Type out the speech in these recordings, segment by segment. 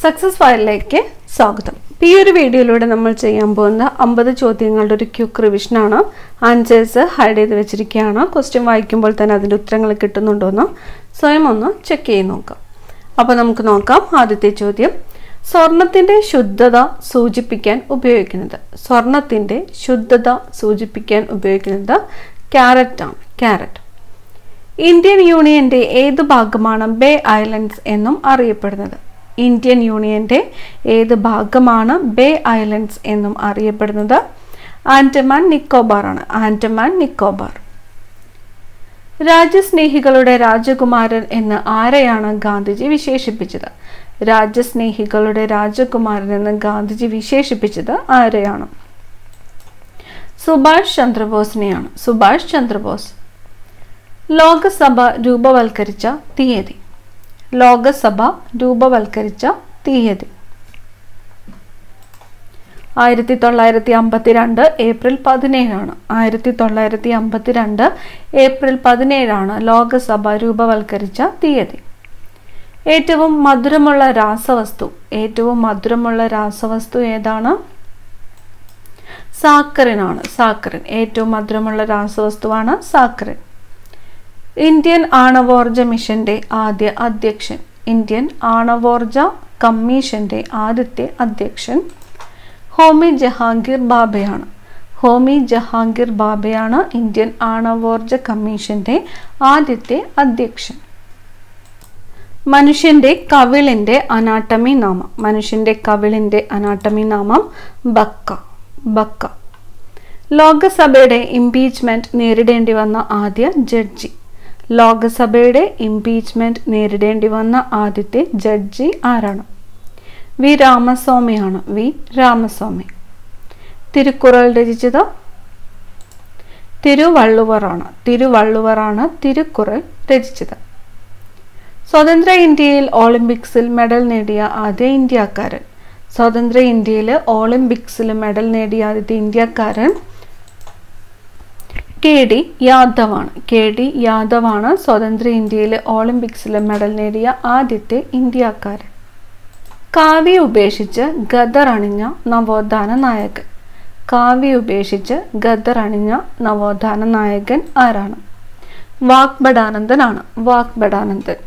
success ഫയലിലേക്ക് സ്വാഗതം ഈ ഒരു വീഡിയോയിലൂടെ നമ്മൾ ചെയ്യാൻ പോകുന്ന അമ്പത് ചോദ്യങ്ങളുടെ ഒരു ക്യുക്ക് റിവിഷനാണ് ആൻസേഴ്സ് ഹൈഡ് ചെയ്ത് വെച്ചിരിക്കുകയാണ് ക്വസ്റ്റ്യൻ വായിക്കുമ്പോൾ തന്നെ അതിൻ്റെ ഉത്തരങ്ങൾ കിട്ടുന്നുണ്ടോയെന്ന് സ്വയം ഒന്ന് ചെക്ക് ചെയ്ത് നോക്കാം അപ്പോൾ നമുക്ക് നോക്കാം ആദ്യത്തെ ചോദ്യം സ്വർണത്തിൻ്റെ ശുദ്ധത സൂചിപ്പിക്കാൻ ഉപയോഗിക്കുന്നത് സ്വർണത്തിൻ്റെ ശുദ്ധത സൂചിപ്പിക്കാൻ ഉപയോഗിക്കുന്നത് ക്യാരറ്റാണ് ക്യാരറ്റ് ഇന്ത്യൻ യൂണിയന്റെ ഏത് ഭാഗമാണ് ബേ ഐലൻഡ്സ് എന്നും അറിയപ്പെടുന്നത് ഇന്ത്യൻ യൂണിയന്റെ ഏത് ഭാഗമാണ് ബേ ഐലൻഡ്സ് എന്നും അറിയപ്പെടുന്നത് ആൻഡമാൻ നിക്കോബാർ ആണ് ആൻഡമാൻ നിക്കോബാർ രാജ്യസ്നേഹികളുടെ രാജകുമാരൻ എന്ന് ആരെയാണ് ഗാന്ധിജി വിശേഷിപ്പിച്ചത് രാജ്യസ്നേഹികളുടെ രാജകുമാരൻ എന്ന് ഗാന്ധിജി വിശേഷിപ്പിച്ചത് ആരെയാണ് സുഭാഷ് ചന്ദ്രബോസിനെയാണ് സുഭാഷ് ചന്ദ്രബോസ് ലോകസഭ രൂപവൽക്കരിച്ച തീയതി ലോകസഭ രൂപവൽക്കരിച്ച തീയതി ആയിരത്തി തൊള്ളായിരത്തി അമ്പത്തിരണ്ട് ഏപ്രിൽ പതിനേഴാണ് ആയിരത്തി തൊള്ളായിരത്തി അമ്പത്തിരണ്ട് ഏപ്രിൽ പതിനേഴാണ് ലോകസഭ രൂപവൽക്കരിച്ച തീയതി ഏറ്റവും മധുരമുള്ള രാസവസ്തു ഏറ്റവും മധുരമുള്ള രാസവസ്തു ഏതാണ് സാക്കറിനാണ് സാക്കറിൻ ഏറ്റവും മധുരമുള്ള രാസവസ്തുവാണ് സാക്കറിൻ ഇന്ത്യൻ ആണവോർജ മിഷന്റെ ആദ്യ അധ്യക്ഷൻ ഇന്ത്യൻ ആണവോർജ കമ്മീഷന്റെ ആദ്യത്തെ അധ്യക്ഷൻ ഹോമി ജഹാംഗീർ ബാബയാണ് ഹോമി ജഹാംഗീർ ബാബയാണ് ഇന്ത്യൻ ആണവോർജ കമ്മീഷന്റെ ആദ്യത്തെ അധ്യക്ഷൻ മനുഷ്യന്റെ കവിളിന്റെ അനാട്ടമി നാമം മനുഷ്യന്റെ കവിളിന്റെ അനാട്ടമി നാമം ബക്ക ബക്ക ലോകസഭയുടെ ഇംപീച്ച്മെന്റ് നേരിടേണ്ടി വന്ന ആദ്യ ജഡ്ജി ലോകസഭയുടെ ഇംപീച്ച്മെന്റ് നേരിടേണ്ടി വന്ന ആദ്യത്തെ ജഡ്ജി ആരാണ് വി രാമസ്വാമിയാണ് വി രാമസ്വാമി തിരുക്കുറൾ രചിച്ചത് തിരുവള്ളുവറാണ് തിരുവള്ളുവറാണ് തിരുക്കുറൾ രചിച്ചത് സ്വതന്ത്ര ഇന്ത്യയിൽ ഒളിമ്പിക്സിൽ മെഡൽ നേടിയ ആദ്യ ഇന്ത്യക്കാരൻ സ്വതന്ത്ര ഇന്ത്യയിൽ ഒളിമ്പിക്സിൽ മെഡൽ നേടിയ ആദ്യത്തെ ഇന്ത്യക്കാരൻ കെ ഡി യാദവാണ് കെ ഡി യാദവാണ് സ്വതന്ത്ര ഇന്ത്യയിൽ ഒളിമ്പിക്സിൽ മെഡൽ നേടിയ ആദ്യത്തെ ഇന്ത്യക്കാരൻ കാവ്യ ഉപേക്ഷിച്ച് ഗദർ അണിഞ്ഞ നവോത്ഥാന നായകൻ കാവ്യ ഉപേക്ഷിച്ച് ഗദർ അണിഞ്ഞ നവോത്ഥാന നായകൻ ആരാണ് വാഗ്ബടാനന്ദനാണ് വാഗ്ബടാനന്ദൻ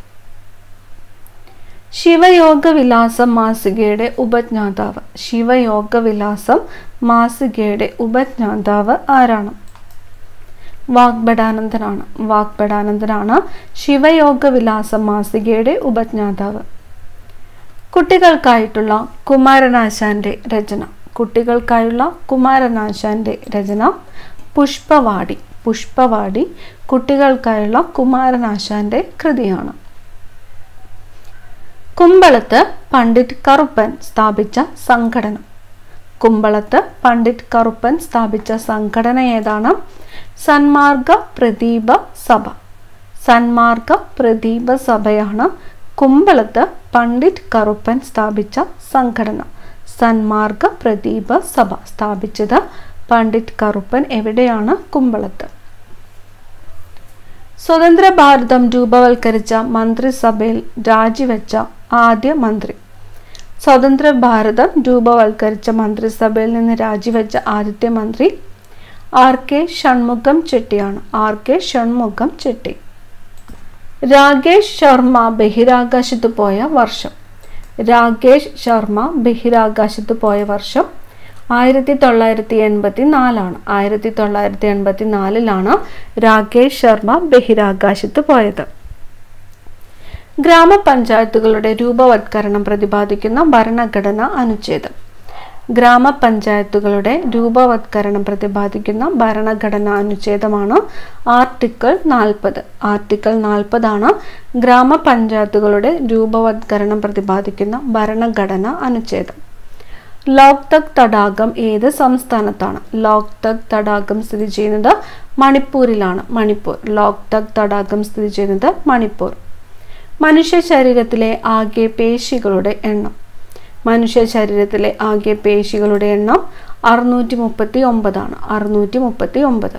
ശിവയോഗവിലാസം മാസികയുടെ ഉപജ്ഞാതാവ് ശിവയോഗവിലാസം മാസികയുടെ ഉപജ്ഞാതാവ് ആരാണ് വാഗ്ബടാനന്ദനാണ് വാഗ്ബടാനന്ദനാണ് ശിവയോഗവിലാസം മാസികയുടെ ഉപജ്ഞാതാവ് കുട്ടികൾക്കായിട്ടുള്ള കുമാരനാശാന്റെ രചന കുട്ടികൾക്കായുള്ള കുമാരനാശാന്റെ രചന പുഷ്പവാടി പുഷ്പവാടി കുട്ടികൾക്കായുള്ള കുമാരനാശാന്റെ കൃതിയാണ് കുമ്പളത്ത് പണ്ഡിറ്റ് കറുപ്പൻ സ്ഥാപിച്ച സംഘടന കുമ്പളത്ത് പണ്ഡിറ്റ് കറുപ്പൻ സ്ഥാപിച്ച സംഘടന ഏതാണ് സന്മാർഗ പ്രദീപ സഭ സന്മാർഗ പ്രദീപ സഭയാണ് കുമ്പളത്ത് പണ്ഡിറ്റ് കറുപ്പൻ സ്ഥാപിച്ച സംഘടന സന്മാർഗ പ്രദീപ സഭ സ്ഥാപിച്ചത് പണ്ഡിറ്റ് കറുപ്പൻ എവിടെയാണ് കുമ്പളത്ത് സ്വതന്ത്ര ഭാരതം രൂപവൽക്കരിച്ച മന്ത്രിസഭയിൽ രാജിവെച്ച ആദ്യ മന്ത്രി സ്വതന്ത്ര ഭാരതം രൂപവൽക്കരിച്ച മന്ത്രിസഭയിൽ നിന്ന് രാജിവെച്ച ആദ്യത്തെ മന്ത്രി ആർ കെ ഷൺമുഖം ചെട്ടിയാണ് ആർ കെ ഷൺമുഖം ചെട്ടി രാകേഷ് ശർമ്മ ബഹിരാകാശത്ത് പോയ വർഷം രാകേഷ് ശർമ്മ ബഹിരാകാശത്ത് പോയ വർഷം ആയിരത്തി തൊള്ളായിരത്തി എൺപത്തി നാലാണ് ആയിരത്തി തൊള്ളായിരത്തി എൺപത്തി നാലിലാണ് രാകേഷ് ശർമ്മ ബഹിരാകാശത്ത് പോയത് ഗ്രാമപഞ്ചായത്തുകളുടെ രൂപവത്കരണം പ്രതിപാദിക്കുന്ന ഭരണഘടന അനുച്ഛേദം ഗ്രാമപഞ്ചായത്തുകളുടെ രൂപവത്കരണം പ്രതിപാദിക്കുന്ന ഭരണഘടനാ അനുച്ഛേദമാണ് ആർട്ടിക്കിൾ നാൽപ്പത് ആർട്ടിക്കിൾ നാൽപ്പതാണ് ഗ്രാമപഞ്ചായത്തുകളുടെ രൂപവത്കരണം പ്രതിപാദിക്കുന്ന ഭരണഘടനാ അനുച്ഛേദം ലോക്തക് തടാകം ഏത് സംസ്ഥാനത്താണ് ലോക്തക് തടാകം സ്ഥിതി ചെയ്യുന്നത് മണിപ്പൂരിലാണ് മണിപ്പൂർ ലോക്തക് തടാകം സ്ഥിതി ചെയ്യുന്നത് മണിപ്പൂർ മനുഷ്യ ശരീരത്തിലെ ആകെ പേശികളുടെ എണ്ണം മനുഷ്യ ശരീരത്തിലെ ആകെ പേശികളുടെ എണ്ണം അറുന്നൂറ്റി മുപ്പത്തി ഒമ്പതാണ് അറുന്നൂറ്റി മുപ്പത്തി ഒമ്പത്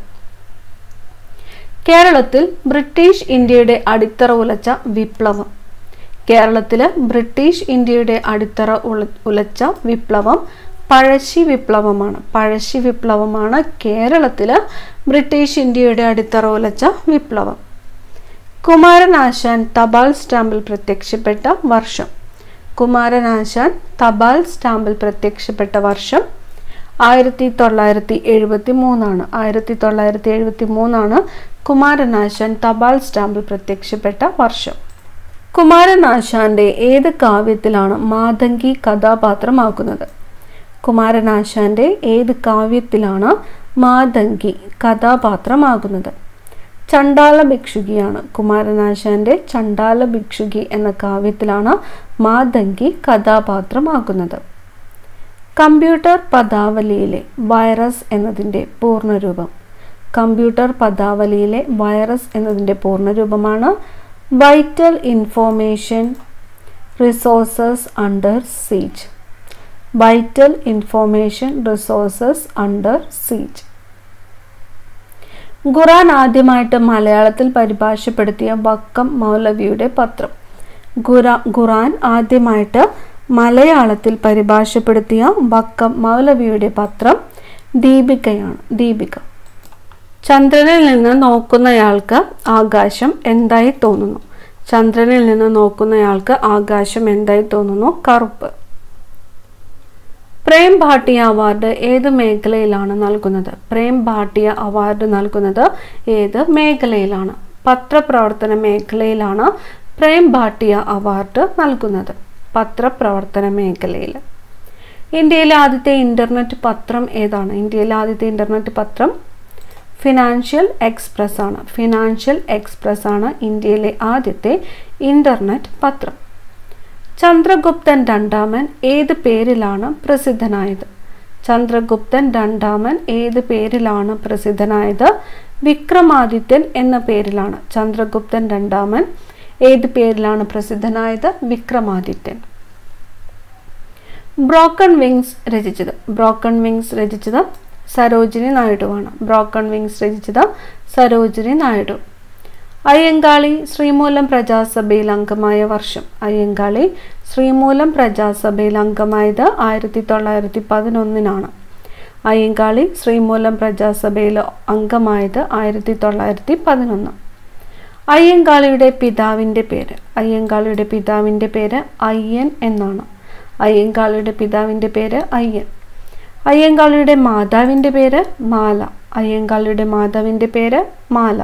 കേരളത്തിൽ ബ്രിട്ടീഷ് ഇന്ത്യയുടെ അടിത്തറ ഉലച്ച വിപ്ലവം കേരളത്തിൽ ബ്രിട്ടീഷ് ഇന്ത്യയുടെ അടിത്തറ ഉള ഉലച്ച വിപ്ലവം പഴശ്ശി വിപ്ലവമാണ് പഴശ്ശി വിപ്ലവമാണ് കേരളത്തിൽ ബ്രിട്ടീഷ് ഇന്ത്യയുടെ അടിത്തറ ഉലച്ച വിപ്ലവം കുമാരനാശാൻ തപാൽ സ്റ്റാമ്പിൽ പ്രത്യക്ഷപ്പെട്ട വർഷം കുമാരനാശാൻ തപാൽ സ്റ്റാമ്പിൽ പ്രത്യക്ഷപ്പെട്ട വർഷം ആയിരത്തി തൊള്ളായിരത്തി എഴുപത്തി മൂന്നാണ് ആയിരത്തി തൊള്ളായിരത്തി എഴുപത്തി മൂന്നാണ് കുമാരനാശാൻ തപാൽ സ്റ്റാമ്പിൽ പ്രത്യക്ഷപ്പെട്ട വർഷം കുമാരനാശാന്റെ ഏത് കാവ്യത്തിലാണ് മാതങ്കി കഥാപാത്രമാക്കുന്നത് കുമാരനാശാന്റെ ഏത് കാവ്യത്തിലാണ് മാതങ്കി കഥാപാത്രമാകുന്നത് ചണ്ടാല ഭിക്ഷുകിയാണ് കുമാരനാശാന്റെ ചണ്ടാല ഭിക്ഷുകി എന്ന കാവ്യത്തിലാണ് മാതങ്കി കഥാപാത്രമാകുന്നത് കമ്പ്യൂട്ടർ പദാവലിയിലെ വൈറസ് എന്നതിൻ്റെ പൂർണ്ണരൂപം കമ്പ്യൂട്ടർ പദാവലിയിലെ വൈറസ് എന്നതിൻ്റെ പൂർണ്ണരൂപമാണ് vital information resources under siege vital information resources under siege Quran ആദ്യമായിട്ട് മലയാളത്തിൽ പരിഭാഷപ്പെടുത്തിയ വക്കം മൗലവിയുടെ പത്രം ഖുറാ ഖുറാൻ ആദ്യമായിട്ട് മലയാളത്തിൽ പരിഭാഷപ്പെടുത്തിയ വക്കം മൗലവിയുടെ പത്രം ദീപികയാണ് ദീപിക ചന്ദ്രനിൽ നിന്ന് നോക്കുന്നയാൾക്ക് ആകാശം എന്തായി തോന്നുന്നു ചന്ദ്രനിൽ നിന്ന് നോക്കുന്നയാൾക്ക് ആകാശം എന്തായി തോന്നുന്നു കറുപ്പ് പ്രേം ഭാട്ടിയ അവാർഡ് ഏത് മേഖലയിലാണ് നൽകുന്നത് പ്രേം ഭാട്ടിയ അവാർഡ് നൽകുന്നത് ഏത് മേഖലയിലാണ് പത്രപ്രവർത്തന മേഖലയിലാണ് പ്രേം ഭാട്ടിയ അവാർഡ് നൽകുന്നത് പത്രപ്രവർത്തന മേഖലയിൽ ഇന്ത്യയിലെ ആദ്യത്തെ ഇൻ്റർനെറ്റ് പത്രം ഏതാണ് ഇന്ത്യയിലെ ആദ്യത്തെ ഇൻ്റർനെറ്റ് പത്രം ഫിനാൻഷ്യൽ എക്സ്പ്രസ് ആണ് ഫിനാൻഷ്യൽ എക്സ്പ്രസ് ആണ് ഇന്ത്യയിലെ ആദ്യത്തെ ഇൻ്റർനെറ്റ് പത്രം ചന്ദ്രഗുപ്തൻ രണ്ടാമൻ ഏത് പേരിലാണ് പ്രസിദ്ധനായത് ചന്ദ്രഗുപ്തൻ രണ്ടാമൻ ഏത് പേരിലാണ് പ്രസിദ്ധനായത് വിക്രമാദിത്യൻ എന്ന പേരിലാണ് ചന്ദ്രഗുപ്തൻ രണ്ടാമൻ ഏത് പേരിലാണ് പ്രസിദ്ധനായത് വിക്രമാദിത്യൻ ബ്രോക്കൺ വിങ്സ് രചിച്ചത് ബ്രോക്കൺ വിങ്സ് രചിച്ചത് സരോജിനി നായിഡുവാണ് ബ്രോക്കൺ വിങ്സ് രചിച്ചത് സരോജിനി നായിഡു അയ്യങ്കാളി ശ്രീമൂലം പ്രജാസഭയിൽ അംഗമായ വർഷം അയ്യങ്കാളി ശ്രീമൂലം പ്രജാസഭയിൽ അംഗമായത് ആയിരത്തി തൊള്ളായിരത്തി പതിനൊന്നിനാണ് അയ്യങ്കാളി ശ്രീമൂലം പ്രജാസഭയിൽ അംഗമായത് ആയിരത്തി തൊള്ളായിരത്തി പതിനൊന്ന് അയ്യങ്കാളിയുടെ പിതാവിൻ്റെ പേര് അയ്യങ്കാളിയുടെ പിതാവിൻ്റെ പേര് അയ്യൻ എന്നാണ് അയ്യങ്കാളിയുടെ പിതാവിൻ്റെ പേര് അയ്യൻ അയ്യങ്കാളിയുടെ മാതാവിൻ്റെ പേര് മാല അയ്യങ്കാളിയുടെ മാതാവിൻ്റെ പേര് മാല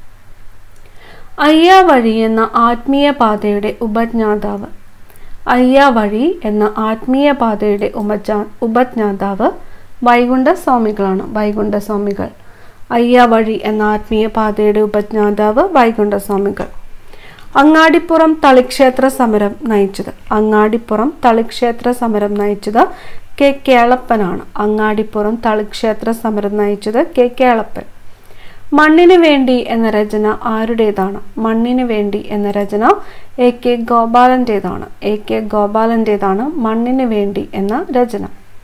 അയ്യ വഴി എന്ന ആത്മീയ പാതയുടെ ഉപജ്ഞാതാവ് അയ്യ വഴി എന്ന ആത്മീയ പാതയുടെ ഉപജ്ഞാ ഉപജ്ഞാതാവ് വൈകുണ്ഠ സ്വാമികളാണ് വൈകുണ്ഠ സ്വാമികൾ അയ്യ വഴി എന്ന ആത്മീയ പാതയുടെ ഉപജ്ഞാതാവ് വൈകുണ്ഠ സ്വാമികൾ അങ്ങാടിപ്പുറം തളിക്ഷേത്ര സമരം നയിച്ചത് അങ്ങാടിപ്പുറം തളിക്ഷേത്ര സമരം നയിച്ചത് കെ കേളപ്പനാണ് അങ്ങാടിപ്പുറം തളിക്ഷേത്ര സമരം നയിച്ചത് കെ കേളപ്പൻ മണ്ണിന് വേണ്ടി എന്ന രചന ആരുടേതാണ് മണ്ണിന് വേണ്ടി എന്ന രചന എ കെ ഗോപാലൻ്റേതാണ് എ കെ ഗോപാലൻ്റേതാണ് മണ്ണിന് വേണ്ടി എന്ന രചന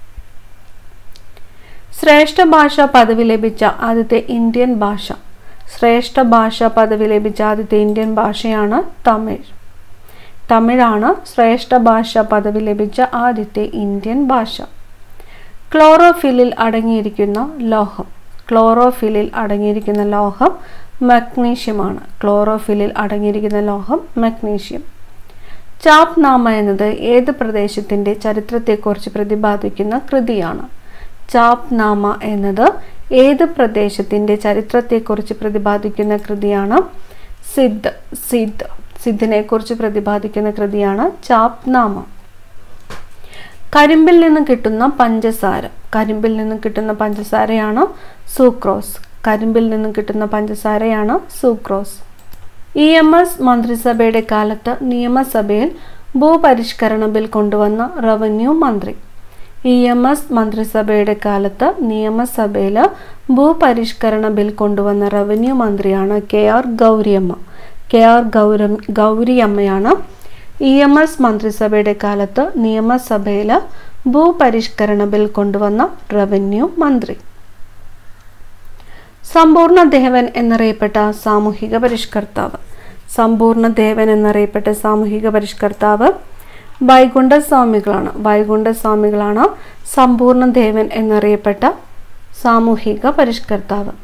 ശ്രേഷ്ഠ ഭാഷ പദവി ലഭിച്ച ആദ്യത്തെ ഇന്ത്യൻ ഭാഷ ശ്രേഷ്ഠ ഭാഷ പദവി ലഭിച്ച ആദ്യത്തെ ഇന്ത്യൻ ഭാഷയാണ് തമിഴ് തമിഴാണ് ശ്രേഷ്ഠ ഭാഷ പദവി ലഭിച്ച ആദ്യത്തെ ഇന്ത്യൻ ഭാഷ ക്ലോറോഫിലിൽ അടങ്ങിയിരിക്കുന്ന ലോഹം ക്ലോറോഫിലിൽ അടങ്ങിയിരിക്കുന്ന ലോഹം മഗ്നീഷ്യമാണ് ക്ലോറോഫിലിൽ അടങ്ങിയിരിക്കുന്ന ലോഹം മഗ്നീഷ്യം ചാപ് നാമ എന്നത് ഏത് പ്രദേശത്തിൻ്റെ ചരിത്രത്തെക്കുറിച്ച് പ്രതിപാദിക്കുന്ന കൃതിയാണ് ചാപ് നാമ എന്നത് ഏത് പ്രദേശത്തിൻ്റെ ചരിത്രത്തെക്കുറിച്ച് പ്രതിപാദിക്കുന്ന കൃതിയാണ് സിദ്ധ് സിദ്ധ് സിദ്ധിനെ കുറിച്ച് പ്രതിപാദിക്കുന്ന കൃതിയാണ് ചാപ് നാമ കരിമ്പിൽ നിന്ന് കിട്ടുന്ന പഞ്ചസാര കരിമ്പിൽ നിന്ന് കിട്ടുന്ന പഞ്ചസാരയാണ് സൂക്രോസ് കരിമ്പിൽ നിന്ന് കിട്ടുന്ന പഞ്ചസാരയാണ് സൂക്രോസ് ഇ എം എസ് മന്ത്രിസഭയുടെ കാലത്ത് നിയമസഭയിൽ ഭൂപരിഷ്കരണ ബിൽ കൊണ്ടുവന്ന റവന്യൂ മന്ത്രി ഇ എം എസ് മന്ത്രിസഭയുടെ കാലത്ത് നിയമസഭയിൽ ഭൂപരിഷ്കരണ ബിൽ കൊണ്ടുവന്ന റവന്യൂ മന്ത്രിയാണ് K R Gowriamma K R ഗൗര ഗൗരിയമ്മയാണ് ഇ എം എസ് മന്ത്രിസഭയുടെ കാലത്ത് നിയമസഭയിൽ ഭൂപരിഷ്കരണ ബിൽ കൊണ്ടുവന്ന റവന്യൂ മന്ത്രി സമ്പൂർണ്ണ ദേവൻ എന്നറിയപ്പെട്ട സാമൂഹിക പരിഷ്കർത്താവ് സമ്പൂർണ്ണ ദേവൻ എന്നറിയപ്പെട്ട സാമൂഹിക പരിഷ്കർത്താവ് വൈകുണ്ഠ സ്വാമികളാണ് വൈകുണ്ഠ സ്വാമികളാണ് സമ്പൂർണ്ണ ദേവൻ എന്നറിയപ്പെട്ട സാമൂഹിക പരിഷ്കർത്താവ്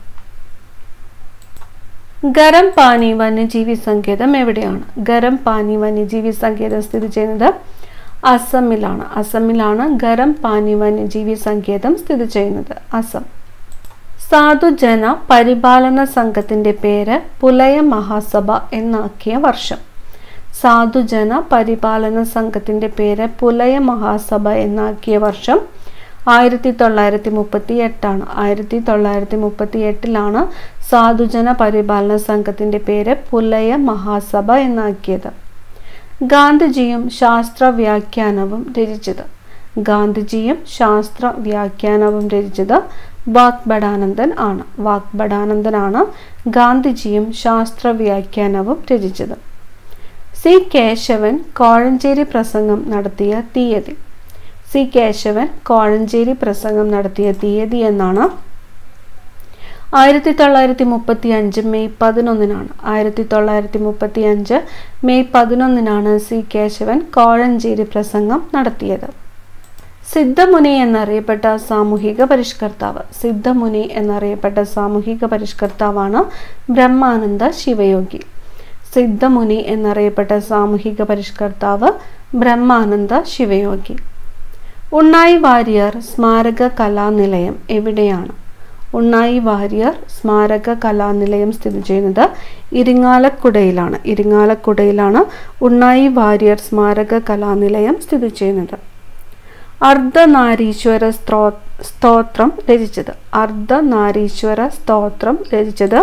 ഗരം പാനി വന്യജീവി സങ്കേതം എവിടെയാണ് ഗരം പാനി വന്യജീവി സങ്കേതം സ്ഥിതി ചെയ്യുന്നത് അസമിലാണ് അസമിലാണ് ഗരം പാനി വന്യജീവി സങ്കേതം സ്ഥിതി ചെയ്യുന്നത് അസം സാധുജന പരിപാലന സംഘത്തിന്റെ പേര് പുലയ മഹാസഭ എന്നാക്കിയ വർഷം സാധുജന പരിപാലന സംഘത്തിന്റെ പേര് പുലയ മഹാസഭ എന്നാക്കിയ വർഷം ആയിരത്തി തൊള്ളായിരത്തി മുപ്പത്തി എട്ടാണ് ആയിരത്തി തൊള്ളായിരത്തി മുപ്പത്തി എട്ടിലാണ് സാധുജന പരിപാലന സംഘത്തിന്റെ പേര് പുലയ മഹാസഭ എന്നാക്കിയത് ഗാന്ധിജിയും ശാസ്ത്ര വ്യാഖ്യാനവും രചിച്ചത് ഗാന്ധിജിയും ശാസ്ത്ര വ്യാഖ്യാനവും രചിച്ചത് വാഗ്ബടാനന്ദൻ ആണ് വാഗ്ബടാനന്ദനാണ് ഗാന്ധിജിയും ശാസ്ത്ര വ്യാഖ്യാനവും രചിച്ചത് സി കേശവൻ കോഴഞ്ചേരി പ്രസംഗം നടത്തിയ തീയതി സി കേശവൻ കോഴഞ്ചേരി പ്രസംഗം നടത്തിയ തീയതി എന്നാണ് ആയിരത്തി തൊള്ളായിരത്തി മുപ്പത്തി അഞ്ച് മെയ് പതിനൊന്നിനാണ് ആയിരത്തി തൊള്ളായിരത്തി മുപ്പത്തി അഞ്ച് മെയ് പതിനൊന്നിനാണ് സി കേശവൻ കോഴഞ്ചേരി പ്രസംഗം നടത്തിയത് സിദ്ധമുനി എന്നറിയപ്പെട്ട സാമൂഹിക പരിഷ്കർത്താവ് സിദ്ധമുനി എന്നറിയപ്പെട്ട സാമൂഹിക പരിഷ്കർത്താവാണ് ബ്രഹ്മാനന്ദ ശിവയോഗി സിദ്ധമുനി എന്നറിയപ്പെട്ട സാമൂഹിക പരിഷ്കർത്താവ് ബ്രഹ്മാനന്ദ ശിവയോഗി ഉണ്ണായി വാര്യർ സ്മാരക കലാനിലയം എവിടെയാണ് ഉണ്ണായി വാര്യർ സ്മാരക കലാനിലയം സ്ഥിതി ചെയ്യുന്നത് ഇരിങ്ങാലക്കുടയിലാണ് ഇരിങ്ങാലക്കുടയിലാണ് ഉണ്ണായി വാര്യർ സ്മാരക കലാനിലയം സ്ഥിതി ചെയ്യുന്നത് അർദ്ധനാരീശ്വര സ്ത്രോ സ്തോത്രം രചിച്ചത് അർദ്ധനാരീശ്വര സ്തോത്രം രചിച്ചത്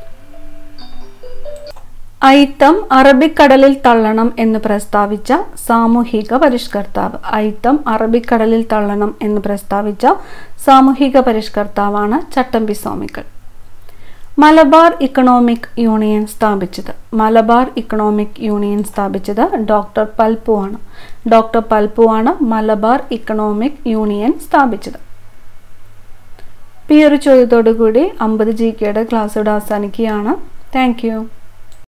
ഐത്തം അറബിക്കടലിൽ തള്ളണം എന്ന് പ്രസ്താവിച്ച സാമൂഹിക പരിഷ്കർത്താവ് ഐത്തം അറബിക്കടലിൽ തള്ളണം എന്ന് പ്രസ്താവിച്ച സാമൂഹിക പരിഷ്കർത്താവാണ് ചട്ടമ്പി സ്വാമികൾ മലബാർ ഇക്കണോമിക് യൂണിയൻ സ്ഥാപിച്ചത് മലബാർ ഇക്കണോമിക് യൂണിയൻ സ്ഥാപിച്ചത് ഡോക്ടർ പൽപ്പു ആണ് ഡോക്ടർ പൽപ്പു ആണ് മലബാർ ഇക്കണോമിക് യൂണിയൻ സ്ഥാപിച്ചത് ഈ ഒരു ചോദ്യത്തോടു കൂടി അമ്പത് ജി കെയുടെ ക്ലാസ് ഇവിടെ അവസാനിക്കുകയാണ് താങ്ക് യു